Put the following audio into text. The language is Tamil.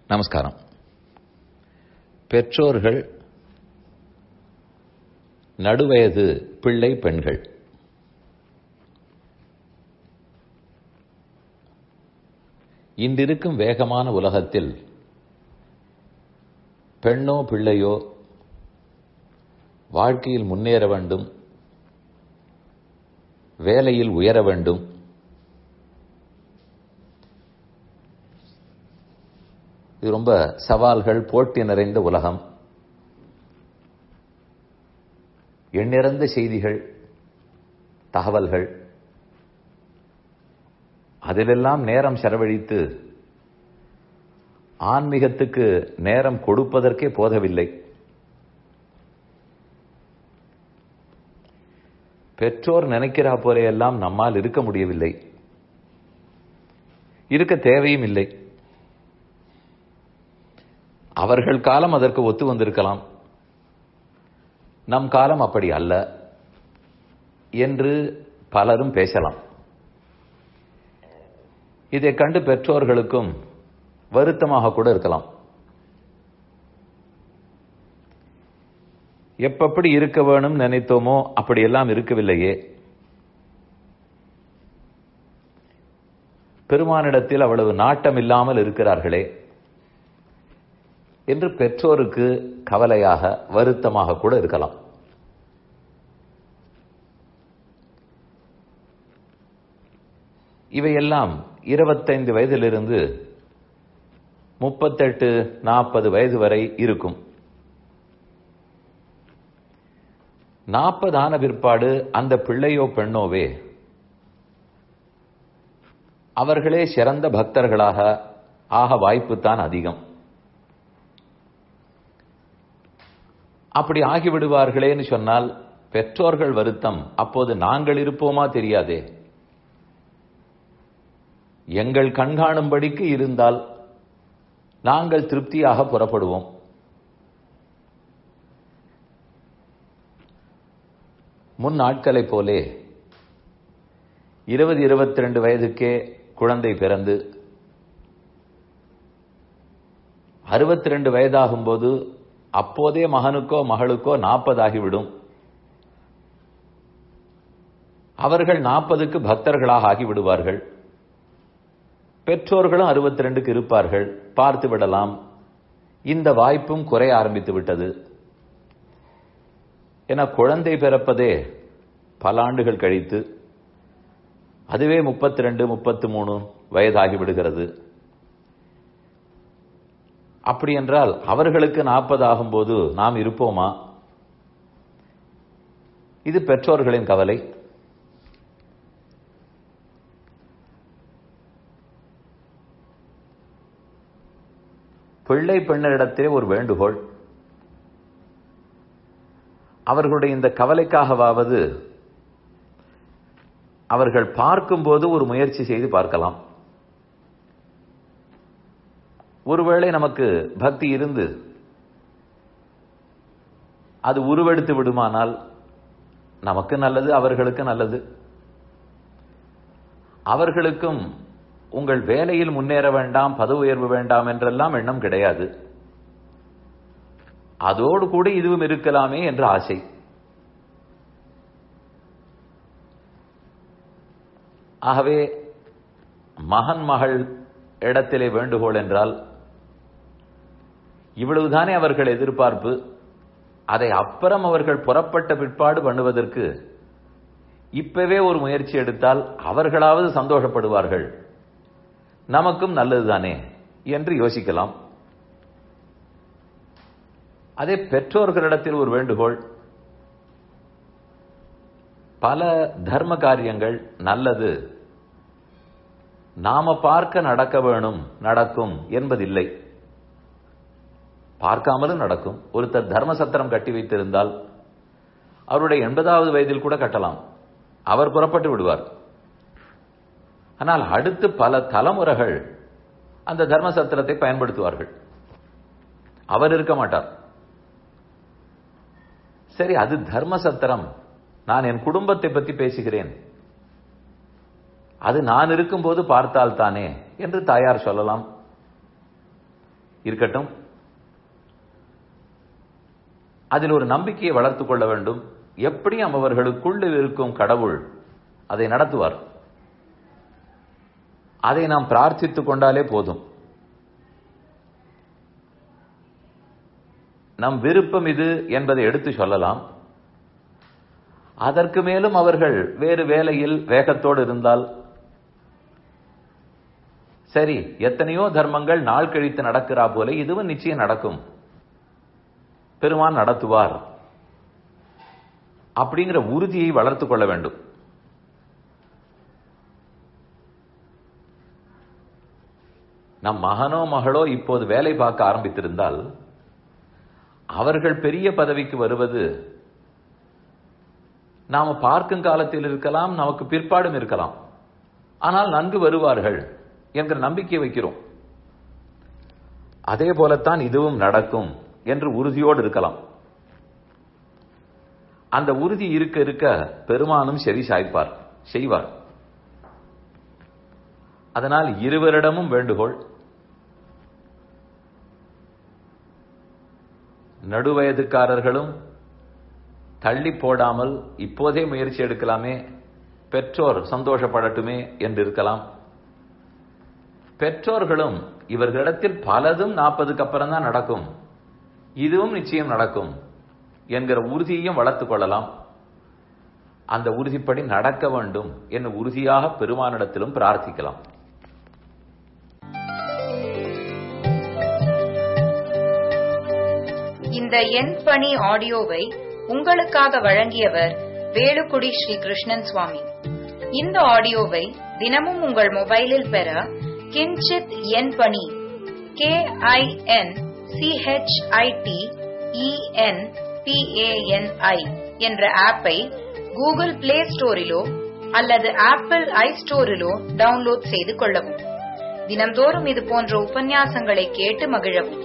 நமஸ்காரம் பெற்றோர்கள் நடுவயது பிள்ளை பெண்கள் இன்றிருக்கும் வேகமான உலகத்தில் பெண்ணோ பிள்ளையோ வாழ்க்கையில் முன்னேற வேண்டும் வேலையில் உயர வேண்டும் இது ரொம்ப சவால்கள் போட்டி நிறைந்த உலகம் எண்ணிறந்த செய்திகள் தகவல்கள் அதிலெல்லாம் நேரம் செலவழித்து ஆன்மீகத்துக்கு நேரம் கொடுப்பதற்கே போதவில்லை பெற்றோர் நினைக்கிறா போலையெல்லாம் நம்மால் இருக்க முடியவில்லை இருக்க தேவையும் இல்லை அவர்கள் காலம் அதற்கு ஒத்து வந்திருக்கலாம் நம் காலம் அப்படி அல்ல என்று பலரும் பேசலாம் இதை கண்டு பெற்றோர்களுக்கும் வருத்தமாக கூட இருக்கலாம் எப்பப்படி இருக்க வேணும் நினைத்தோமோ அப்படியெல்லாம் இருக்கவில்லையே பெருமானிடத்தில் அவ்வளவு நாட்டம் இல்லாமல் இருக்கிறார்களே என்று பெற்றோருக்கு கவலையாக வருத்தமாக கூட இருக்கலாம் இவையெல்லாம் இருபத்தைந்து வயதிலிருந்து முப்பத்தெட்டு நாற்பது வயது வரை இருக்கும் நாற்பது ஆன பிற்பாடு அந்த பிள்ளையோ பெண்ணோவே அவர்களே சிறந்த பக்தர்களாக ஆக வாய்ப்புத்தான் அதிகம் அப்படி ஆகிவிடுவார்களேன்னு சொன்னால் பெற்றோர்கள் வருத்தம் அப்போது நாங்கள் இருப்போமா தெரியாதே எங்கள் கண்காணும்படிக்கு இருந்தால் நாங்கள் திருப்தியாக புறப்படுவோம் முன் நாட்களைப் போலே இருபது இருபத்தி ரெண்டு வயதுக்கே குழந்தை பிறந்து அறுபத்தி ரெண்டு வயதாகும்போது அப்போதே மகனுக்கோ மகளுக்கோ நாற்பதாகிவிடும் அவர்கள் நாற்பதுக்கு பக்தர்களாக ஆகிவிடுவார்கள் பெற்றோர்களும் அறுபத்தி ரெண்டுக்கு இருப்பார்கள் பார்த்து விடலாம் இந்த வாய்ப்பும் குறைய ஆரம்பித்து விட்டது என குழந்தை பிறப்பதே பல ஆண்டுகள் கழித்து அதுவே முப்பத்தி ரெண்டு முப்பத்தி மூணு வயதாகி விடுகிறது அப்படி என்றால் அவர்களுக்கு நாற்பது ஆகும்போது நாம் இருப்போமா இது பெற்றோர்களின் கவலை பிள்ளை பெண்ணரிடத்திலே ஒரு வேண்டுகோள் அவர்களுடைய இந்த கவலைக்காகவாவது அவர்கள் பார்க்கும்போது ஒரு முயற்சி செய்து பார்க்கலாம் ஒருவேளை நமக்கு பக்தி இருந்து அது உருவெடுத்து விடுமானால் நமக்கு நல்லது அவர்களுக்கு நல்லது அவர்களுக்கும் உங்கள் வேலையில் முன்னேற வேண்டாம் பதவி உயர்வு வேண்டாம் என்றெல்லாம் எண்ணம் கிடையாது அதோடு கூட இதுவும் இருக்கலாமே என்ற ஆசை ஆகவே மகன் மகள் இடத்திலே வேண்டுகோள் என்றால் இவ்வளவுதானே அவர்கள் எதிர்பார்ப்பு அதை அப்புறம் அவர்கள் புறப்பட்ட பிற்பாடு பண்ணுவதற்கு இப்பவே ஒரு முயற்சி எடுத்தால் அவர்களாவது சந்தோஷப்படுவார்கள் நமக்கும் நல்லதுதானே என்று யோசிக்கலாம் அதே பெற்றோர்களிடத்தில் ஒரு வேண்டுகோள் பல தர்ம காரியங்கள் நல்லது நாம பார்க்க நடக்க வேணும் நடக்கும் என்பதில்லை பார்க்காமலும் நடக்கும் ஒருத்தர் தர்ம சத்திரம் கட்டி வைத்திருந்தால் அவருடைய எண்பதாவது வயதில் கூட கட்டலாம் அவர் புறப்பட்டு விடுவார் ஆனால் அடுத்து பல தலைமுறைகள் அந்த தர்ம சத்திரத்தை பயன்படுத்துவார்கள் அவர் இருக்க மாட்டார் சரி அது தர்ம சத்திரம் நான் என் குடும்பத்தை பற்றி பேசுகிறேன் அது நான் இருக்கும்போது பார்த்தால் தானே என்று தாயார் சொல்லலாம் இருக்கட்டும் அதில் ஒரு நம்பிக்கையை வளர்த்துக் கொள்ள வேண்டும் எப்படியும் அவர்களுக்குள்ளில் இருக்கும் கடவுள் அதை நடத்துவார் அதை நாம் பிரார்த்தித்துக் கொண்டாலே போதும் நம் விருப்பம் இது என்பதை எடுத்து சொல்லலாம் அதற்கு மேலும் அவர்கள் வேறு வேலையில் வேகத்தோடு இருந்தால் சரி எத்தனையோ தர்மங்கள் நாள் கழித்து நடக்கிறா போல இதுவும் நிச்சயம் நடக்கும் பெருமான் நடத்துவார் அப்படிங்கிற உறுதியை வளர்த்துக் கொள்ள வேண்டும் நம் மகனோ மகளோ இப்போது வேலை பார்க்க ஆரம்பித்திருந்தால் அவர்கள் பெரிய பதவிக்கு வருவது நாம பார்க்கும் காலத்தில் இருக்கலாம் நமக்கு பிற்பாடும் இருக்கலாம் ஆனால் நன்கு வருவார்கள் என்கிற நம்பிக்கை வைக்கிறோம் அதே போலத்தான் இதுவும் நடக்கும் என்று உறுதியோடு இருக்கலாம் அந்த உறுதி இருக்க இருக்க பெருமானும் செவி சாய்ப்பார் செய்வார் அதனால் இருவரிடமும் வேண்டுகோள் நடுவயதுக்காரர்களும் தள்ளி போடாமல் இப்போதே முயற்சி எடுக்கலாமே பெற்றோர் சந்தோஷப்படட்டுமே என்று இருக்கலாம் பெற்றோர்களும் இவர்களிடத்தில் பலதும் நாற்பதுக்கு அப்புறம் தான் நடக்கும் இதுவும் நிச்சயம் நடக்கும் என்கிற உறுதியையும் வளர்த்துக் கொள்ளலாம் அந்த உறுதிப்படி நடக்க வேண்டும் என்று உறுதியாக பெருமானிடத்திலும் பிரார்த்திக்கலாம் இந்த எண் பணி ஆடியோவை உங்களுக்காக வழங்கியவர் வேலுக்குடி ஸ்ரீ கிருஷ்ணன் சுவாமி இந்த ஆடியோவை தினமும் உங்கள் மொபைலில் பெற கிஞ்சித் எண் பணி கே ஐ என் சிஹெச்ஐடி இஎன் பிஏஎன்ஐ என்ற ஆப்பை கூகுள் பிளே ஸ்டோரிலோ அல்லது ஆப்பிள் ஐ ஸ்டோரிலோ டவுன்லோட் செய்து கொள்ளவும் தினம்தோறும் இது போன்ற உபன்யாசங்களை கேட்டு மகிழவும்